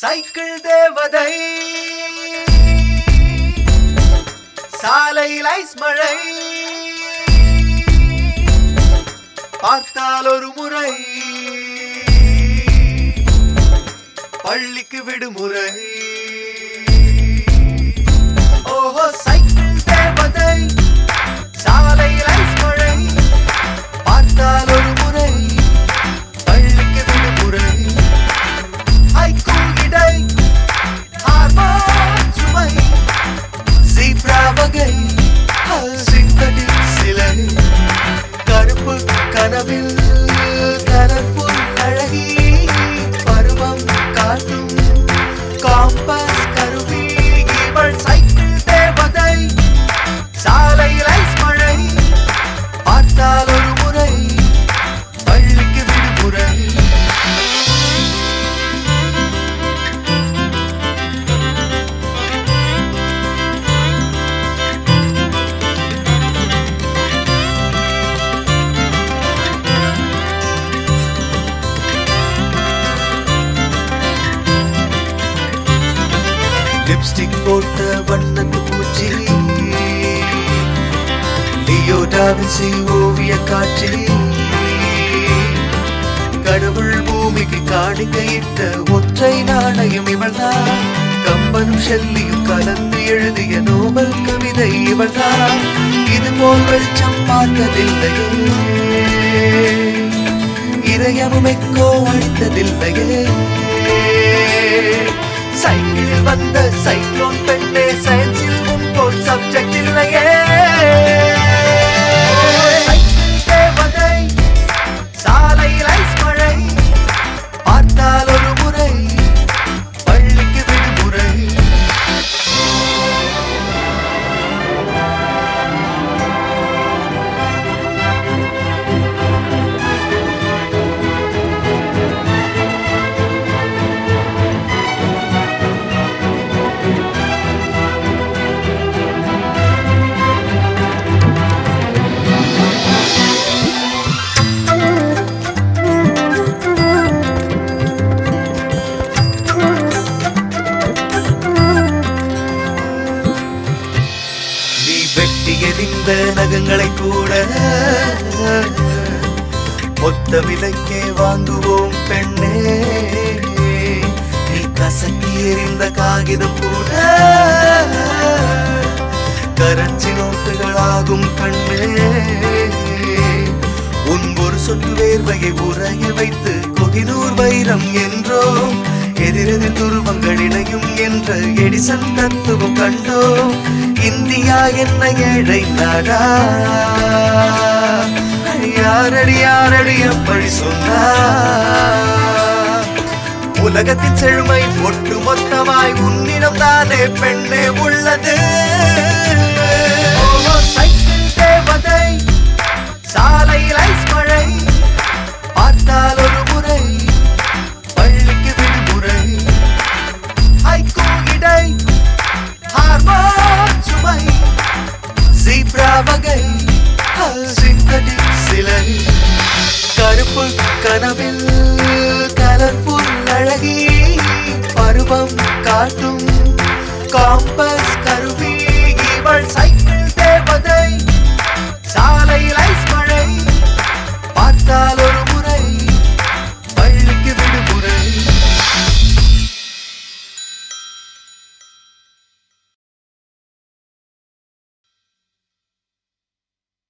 cycle தேவதை சாலையில் ice மழை பார்த்தால் ஒரு முறை பள்ளிக்கு விடுமுறை ஓஹோ சைக்கிள் தேவதை சாலையில் ஐஸ் மழை பார்த்தால் ஒரு முறை பள்ளிக்கு விடுமுறை ஹைக்கூல் இடை ஹார்மோன் சுமை ஜீப்ரா வகை சிந்தடிக் சிலை கருப்பு கனவில் கலர்ஃபுல் அழகி பருவம் காட்டும் காம்பஸ் கருவி இவள் சைக்கிள் தேவதை சாலையில் ஐஸ் மழை பார்த்தால் ஒரு முறை பள்ளிக்கு விடுமுறை லிப்ஸ்டிக் போட்ட வண்ணத்து பூச்சி லியோ டாவின்சி ஓவிய காட்சி கடவுள் பூமிக்கு காணிக்கையிட்ட ஒற்றை நாணயம் இவள்தான் கம்பனும் ஷெல்லியும் கலந்து எழுதிய நோபல் கவிதை இவள்தான் இது போல் வெளிச்சம் பார்த்ததில்லையே இதயமும் எக்கோ அடித்ததில்லையே சைக்கிளில் வந்த சைக்ளோன் பெண்ணே சயின்ஸில் முன்போல் சப்ஜெக்ட் இல்லையே சைக்கிள் தேவதை, சாலையில் ஐஸ் மழை பார்த்தால் ஒரு முறை பள்ளிக்கு விடுமுறை நீ வெட்டி எறிந்த நகங்களை கூட மொத்த விலைக்கே வாங்குவோம் பெண்ணே நீ கசக்கி எறிந்த காகிதம் கூட கரன்சி நோட்டுகளாகும் கண்ணே உன் ஒரு சொட்டு வேர்வையை உறைய வைத்து கொகினூர் வைரம் என்றோம் எதிரெதிர் துருவங்கள் இணையும் என்ற எடிசன் தத்துவம் கண்டோம் இந்தியா என்ன ஏழை நாடா அடியாரடி யாரடி அப்படி சொன்னா உலகத்தின் செழுமை ஒட்டு மொத்தமாய் உன்னிடம் தானே பெண்ணே உள்ளது